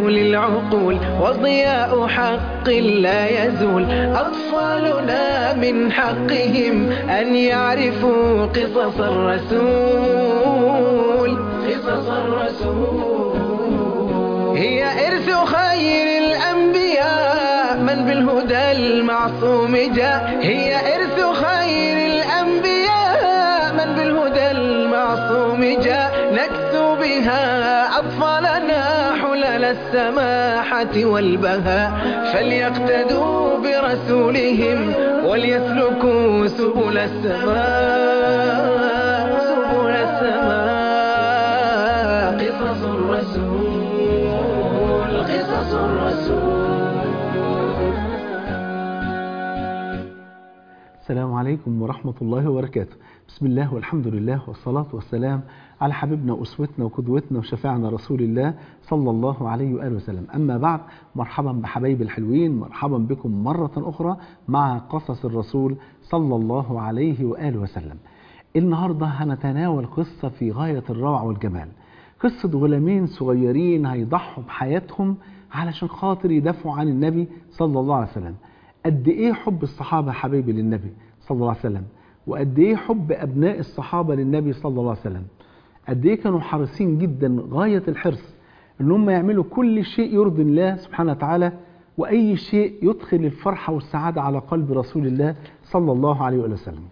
للعقول وضياء حق لا يزول أطفالنا من حقهم أن يعرفوا قصص الرسول قصص الرسول هي إرث خير الأنبياء من بالهدى المعصوم جاء هي إرث خير الأنبياء من بالهدى المعصوم جاء نكسو بها أطفالنا حلل السماحة والبهاء فليقتدوا برسولهم وليسلكوا سبل السماء سبل السماء قصص الرسول قصص الرسول السلام عليكم ورحمة الله وبركاته بسم الله والحمد لله والصلاة والسلام على حبيبنا وأسوتنا وقدوتنا وشفاعنا رسول الله صلى الله عليه وآله وسلم أما بعد مرحبا بحبايبي الحلوين مرحبا بكم مرة أخرى مع قصص الرسول صلى الله عليه وآله وسلم النهاردة هنتناول قصة في غاية الروعة والجمال قصة غلامين صغيرين هيضحوا بحياتهم علشان خاطر يدافعوا عن النبي صلى الله عليه وسلم قد ايه حب الصحابة حبايبي للنبي صلى الله عليه وسلم وقد ايه حب ابناء الصحابة للنبي صلى الله عليه وسلم قد ايه كانوا حريصين جدا غاية الحرص ان هم يعملوا كل شيء يرضي الله سبحانه وتعالى واي شيء يدخل الفرحة والسعادة على قلب رسول الله صلى الله عليه وسلم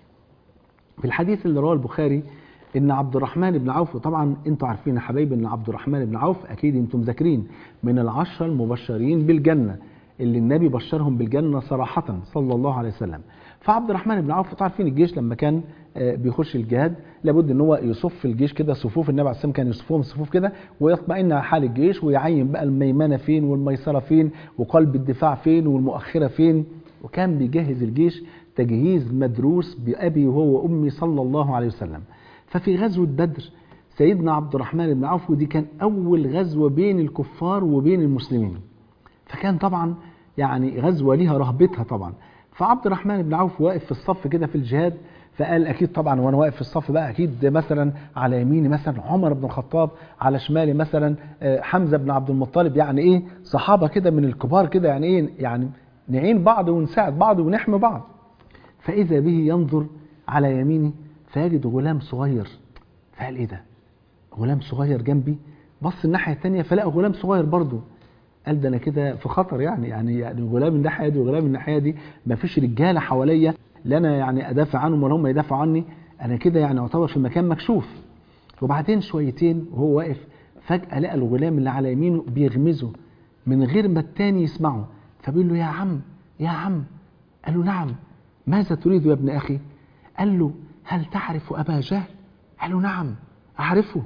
في الحديث اللي رواه البخاري ان عبد الرحمن بن عوف وطبعا انتوا عارفين يا حبايبي ان عبد الرحمن بن عوف اكيد انتم مذاكرين من العشرة المبشرين بالجنة اللي النبي بشرهم بالجنة صراحة صلى الله عليه وسلم فعبد الرحمن بن عوف عارفين الجيش لما كان بيخش الجهاد لابد ان هو يصف الجيش كده صفوف النبي عليه السلام كان يصفهم صفوف كده ويطمئن على حال الجيش ويعين بقى الميمنه فين والميسره فين وقلب الدفاع فين والمؤخره فين وكان بيجهز الجيش تجهيز مدروس بأبي وهو وأمي صلى الله عليه وسلم ففي غزوة بدر سيدنا عبد الرحمن بن عوف ودي كان أول غزوة بين الكفار وبين المسلمين فكان طبعا يعني غزوة ليها رهبتها طبعا فعبد الرحمن بن عوف واقف في الصف كده في الجهاد فقال اكيد طبعا وانا واقف في الصف بقى اكيد مثلا على يميني مثلا عمر بن الخطاب على شمالي مثلا حمزه بن عبد المطلب يعني ايه صحابه كده من الكبار كده يعني ايه يعني نعين بعض ونساعد بعض ونحمي بعض فاذا به ينظر على يميني فيجد غلام صغير فقال ايه ده غلام صغير جنبي بص الناحيه الثانيه فلقى غلام صغير برضه قال ده انا كده في خطر يعني يعني يعني غلام الناحيه دي وغلام الناحيه دي ما فيش رجاله حواليا لا انا يعني ادافع عنهم ولا هم يدافعوا عني انا كده يعني اعتبر في مكان مكشوف وبعدين شويتين وهو واقف فجاه لقى الغلام اللي على يمينه بيغمزه من غير ما التاني يسمعه فبيقول له يا عم يا عم قال له نعم ماذا تريد يا ابن اخي قال له هل تعرف ابا جهل قال له نعم اعرفه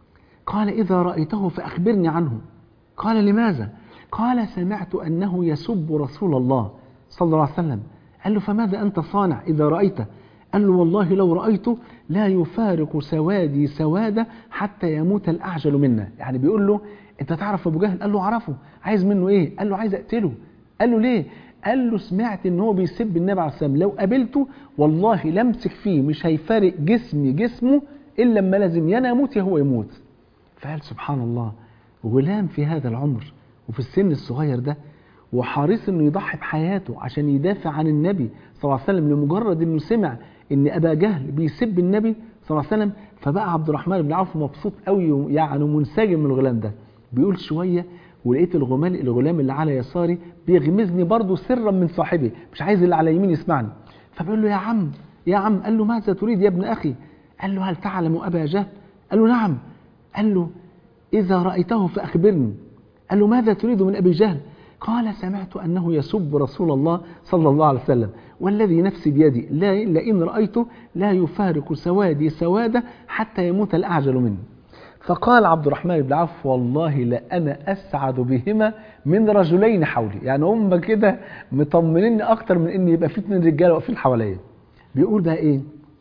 قال اذا رايته فاخبرني عنه قال لماذا قال سمعت أنه يسب رسول الله صلى الله عليه وسلم قال له فماذا أنت صانع إذا رأيته قال له والله لو رأيته لا يفارق سوادي سوادة حتى يموت الأعجل منا يعني بيقول له أنت تعرف أبو جهل قال له عرفه عايز منه إيه قال له عايز أقتله قال له ليه قال له سمعت ان هو بيسب النبي عليه السلام لو قابلته والله لمسك فيه مش هيفارق جسمي جسمه الا لما لازم يا انا اموت يا هو يموت فقال سبحان الله غلام في هذا العمر وفي السن الصغير ده وحريص انه يضحي بحياته عشان يدافع عن النبي صلى الله عليه وسلم لمجرد انه سمع ان ابا جهل بيسب النبي صلى الله عليه وسلم فبقى عبد الرحمن بن عوف مبسوط قوي يعني منسجم من الغلام ده بيقول شويه ولقيت الغلام الغلام اللي على يساري بيغمزني برضه سرا من صاحبي مش عايز اللي على يميني يسمعني فبيقول له يا عم يا عم قال له ماذا تريد يا ابن اخي قال له هل تعلم ابا جهل قال له نعم قال له اذا رايته فاخبرني قال له ماذا تريد من أبي جهل قال سمعت أنه يسب رسول الله صلى الله عليه وسلم والذي نفسي بيدي لا لئن رأيته لا يفارق سوادي سوادة حتى يموت الأعجل مني فقال عبد الرحمن بن عوف والله لأنا أسعد بهما من رجلين حولي يعني هم كده مطمنيني أكتر من إن يبقى في اتنين رجالة واقفين حواليا بيقول بقى إيه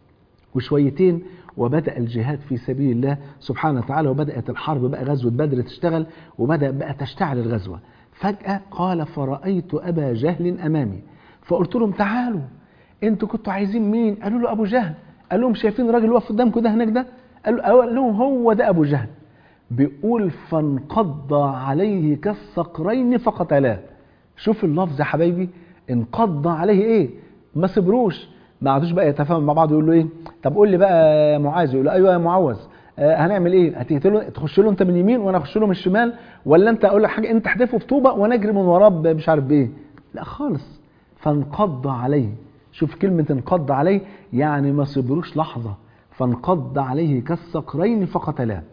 وشويتين وبدأ الجهاد في سبيل الله سبحانه وتعالى وبدأت الحرب بقى غزوة بدر تشتغل وبدأ بقى تشتعل الغزوة فجأة قال فرأيت أبا جهل أمامي فقلت لهم تعالوا انتوا كنتوا عايزين مين قالوا له أبو جهل قال لهم شايفين الراجل واقف قدامكم ده هناك ده قال لهم هو ده أبو جهل بيقول فانقض عليه كالصقرين فقتلاه شوف اللفظ يا حبايبي انقض عليه ايه ما صبروش ما قعدوش بقى يتفاهموا مع بعض يقولوا ايه طب قول لي بقى يا معاذ يقول له ايوه يا معوذ آه هنعمل ايه هتقتله تخش له انت من اليمين وانا اخش له من الشمال ولا انت اقول لك حاجه انت احدفه في طوبه وانا اجري من وراه ب- مش عارف بايه لا خالص فانقض عليه شوف كلمه انقض عليه يعني ما صبروش لحظه فانقض عليه كالصقرين فقتلاه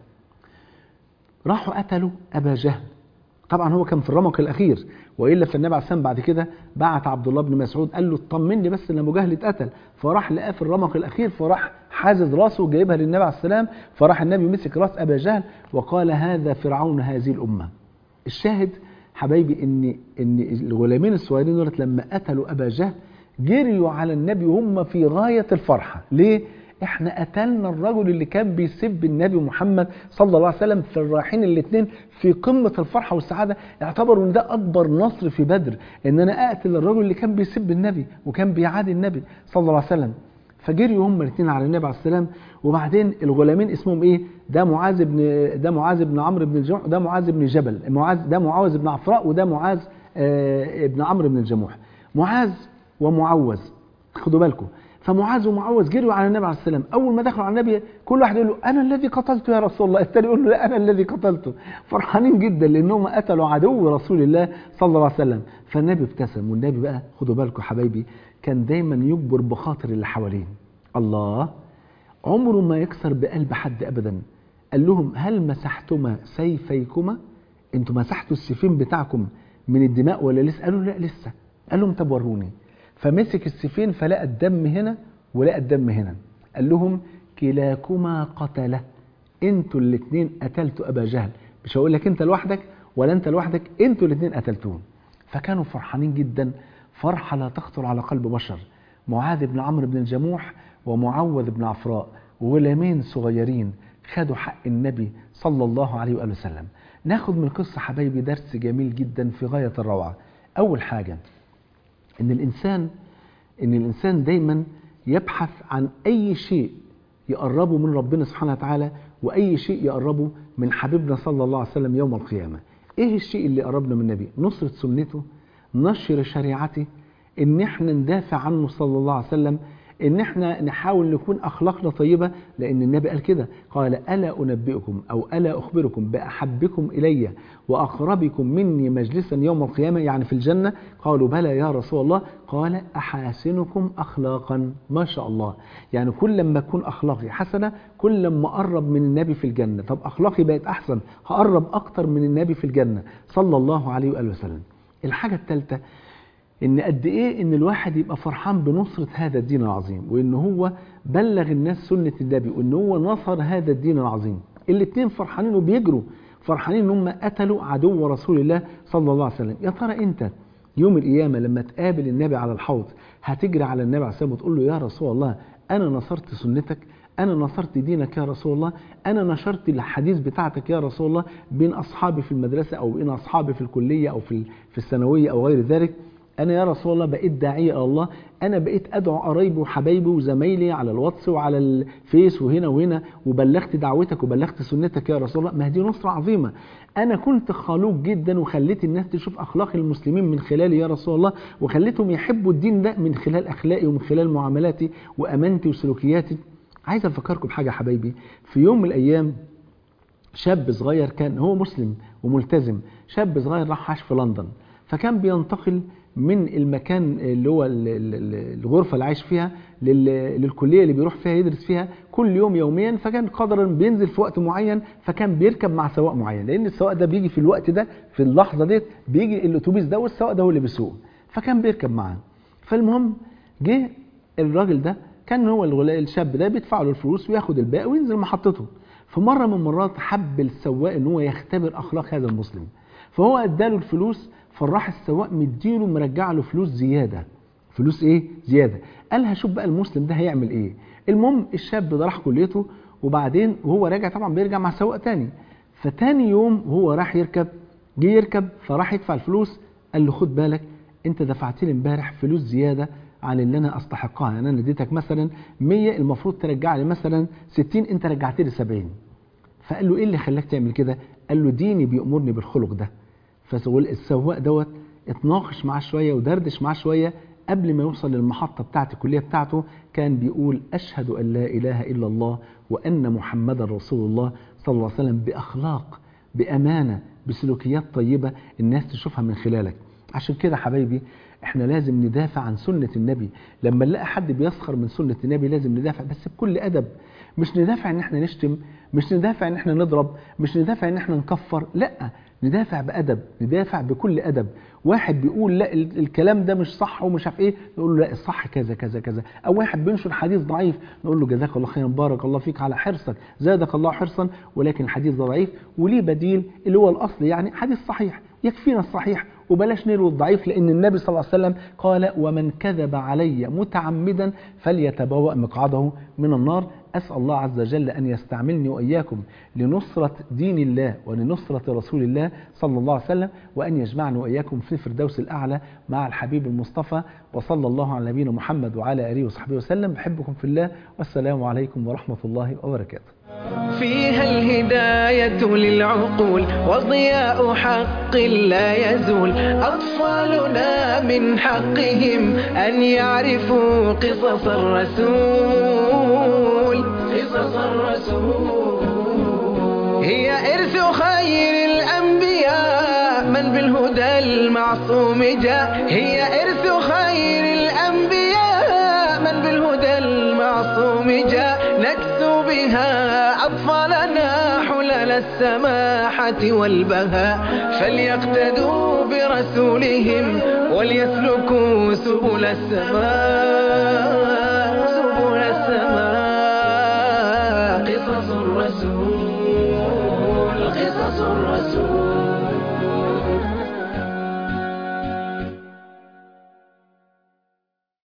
راحوا قتلوا ابا جهل طبعا هو كان في الرمق الاخير والا فالنبي عليه السلام بعد كده بعت عبد الله بن مسعود قال له اطمني بس ان ابو جهل اتقتل فراح لقاه في الرمق الاخير فراح حازز راسه وجايبها للنبي عليه السلام فراح النبي مسك راس ابا جهل وقال هذا فرعون هذه الامه الشاهد حبايبي ان ان الغلامين الصغيرين دولت لما قتلوا ابا جهل جريوا على النبي وهم في غايه الفرحه ليه احنا قتلنا الرجل اللي كان بيسب النبي محمد صلى الله عليه وسلم في الرايحين الاثنين في قمه الفرحه والسعاده اعتبروا ان ده اكبر نصر في بدر ان انا اقتل الرجل اللي كان بيسب النبي وكان بيعادي النبي صلى الله عليه وسلم فجريوا هم الاثنين على النبي عليه السلام وبعدين الغلامين اسمهم ايه ده معاذ بن ده معاذ بن عمرو بن الجموح وده معاذ بن جبل معاذ ده معاذ بن عفراء وده معاذ آه بن عمرو بن الجموح معاذ ومعوذ خدوا بالكم فمعاذ ومعوذ جروا على النبي عليه السلام اول ما دخلوا على النبي كل واحد يقول له انا الذي قتلته يا رسول الله الثاني يقول له لا انا الذي قتلته فرحانين جدا لانهم قتلوا عدو رسول الله صلى الله عليه وسلم فالنبي ابتسم والنبي بقى خدوا بالكم حبايبي كان دايما يجبر بخاطر اللي حواليه الله عمره ما يكسر بقلب حد ابدا قال لهم هل مسحتما سيفيكما انتوا مسحتوا السيفين بتاعكم من الدماء ولا لسه قالوا لا لسه قال لهم طب وروني فمسك السيفين فلقى الدم هنا ولقى الدم هنا قال لهم كلاكما قتله انتوا الاثنين قتلتوا ابا جهل مش هقول لك انت لوحدك ولا انت لوحدك انتوا الاثنين قتلتوهم فكانوا فرحانين جدا فرحه لا تخطر على قلب بشر معاذ بن عمرو بن الجموح ومعوذ بن عفراء غلامين صغيرين خدوا حق النبي صلى الله عليه وآله وسلم ناخد من القصة حبايبي درس جميل جدا في غاية الروعة أول حاجة إن الإنسان إن الإنسان دايما يبحث عن أي شيء يقربه من ربنا سبحانه وتعالى وأي شيء يقربه من حبيبنا صلى الله عليه وسلم يوم القيامة إيه الشيء اللي قربنا من النبي نصرة سنته نشر شريعته إن إحنا ندافع عنه صلى الله عليه وسلم ان احنا نحاول نكون اخلاقنا طيبه لان النبي قال كده قال الا انبئكم او الا اخبركم باحبكم الي واقربكم مني مجلسا يوم القيامه يعني في الجنه قالوا بلى يا رسول الله قال احاسنكم اخلاقا ما شاء الله يعني كل ما اكون اخلاقي حسنه كل ما اقرب من النبي في الجنه طب اخلاقي بقت احسن هقرب اكتر من النبي في الجنه صلى الله عليه واله وسلم الحاجه الثالثه ان قد ايه ان الواحد يبقى فرحان بنصرة هذا الدين العظيم وان هو بلغ الناس سنة النبي وان هو نصر هذا الدين العظيم الاتنين فرحانين وبيجروا فرحانين ان هم قتلوا عدو رسول الله صلى الله عليه وسلم يا ترى انت يوم القيامة لما تقابل النبي على الحوض هتجري على النبي عليه السلام وتقول له يا رسول الله انا نصرت سنتك أنا نصرت دينك يا رسول الله أنا نشرت الحديث بتاعتك يا رسول الله بين أصحابي في المدرسة أو بين أصحابي في الكلية أو في في الثانوية أو غير ذلك أنا يا رسول الله بقيت داعية إلى الله أنا بقيت أدعو قرايبي وحبايبي وزمايلي على الواتس وعلى الفيس وهنا وهنا وبلغت دعوتك وبلغت سنتك يا رسول الله ما دي نصرة عظيمة أنا كنت خلوق جدا وخليت الناس تشوف أخلاق المسلمين من خلالي يا رسول الله وخليتهم يحبوا الدين ده من خلال أخلاقي ومن خلال معاملاتي وأمانتي وسلوكياتي عايز أفكركم بحاجة حبايبي في يوم من الأيام شاب صغير كان هو مسلم وملتزم شاب صغير راح عاش في لندن فكان بينتقل من المكان اللي هو الغرفة اللي عايش فيها للكلية اللي بيروح فيها يدرس فيها كل يوم يوميا فكان قدرا بينزل في وقت معين فكان بيركب مع سواق معين لأن السواق ده بيجي في الوقت ده في اللحظة ديت بيجي الأتوبيس ده والسواق ده هو اللي بيسوق فكان بيركب معاه فالمهم جه الراجل ده كان هو الشاب ده بيدفع له الفلوس وياخد الباقي وينزل محطته فمرة من مرات حب السواق ان هو يختبر أخلاق هذا المسلم فهو اداله الفلوس فراح السواق مديله مرجع له فلوس زيادة فلوس ايه زيادة قال هشوف بقى المسلم ده هيعمل ايه المهم الشاب ده راح كليته وبعدين وهو راجع طبعا بيرجع مع سواق تاني فتاني يوم وهو راح يركب جه يركب فراح يدفع الفلوس قال له خد بالك انت دفعت لي امبارح فلوس زيادة عن اللي انا استحقها يعني انا اديتك مثلا 100 المفروض ترجع لي مثلا 60 انت رجعت لي 70 فقال له ايه اللي خلاك تعمل كده قال له ديني بيأمرني بالخلق ده فالسواق دوت اتناقش معاه شويه ودردش معاه شويه قبل ما يوصل للمحطة بتاعة الكلية بتاعته كان بيقول أشهد أن لا إله إلا الله وأن محمد رسول الله صلى الله عليه وسلم بأخلاق بأمانة بسلوكيات طيبة الناس تشوفها من خلالك عشان كده حبايبي احنا لازم ندافع عن سنة النبي لما نلاقي حد بيسخر من سنة النبي لازم ندافع بس بكل أدب مش ندافع ان احنا نشتم مش ندافع ان احنا نضرب مش ندافع ان احنا نكفر لا ندافع بأدب ندافع بكل أدب واحد بيقول لا ال- الكلام ده مش صح ومش عارف ايه نقول له لا الصح كذا كذا كذا او واحد بينشر حديث ضعيف نقول له جزاك الله خيرا بارك الله فيك على حرصك زادك الله حرصا ولكن الحديث ده ضعيف وليه بديل اللي هو الاصل يعني حديث صحيح يكفينا الصحيح وبلاش نروي الضعيف لان النبي صلى الله عليه وسلم قال ومن كذب علي متعمدا فليتبوأ مقعده من النار أسأل الله عز وجل أن يستعملني وإياكم لنصرة دين الله ولنصرة رسول الله صلى الله عليه وسلم وأن يجمعني وإياكم في الفردوس الأعلى مع الحبيب المصطفى وصلى الله على نبينا محمد وعلى آله وصحبه وسلم بحبكم في الله والسلام عليكم ورحمة الله وبركاته فيها الهداية للعقول وضياء حق لا يزول أطفالنا من حقهم أن يعرفوا قصص الرسول قصص الرسول هي إرث خير الأنبياء من بالهدى المعصوم جاء هي إرث خير الأنبياء من بالهدى المعصوم جاء نكسو بها أطفالنا حلل السماحة والبهاء فليقتدوا برسولهم وليسلكوا سبل السماء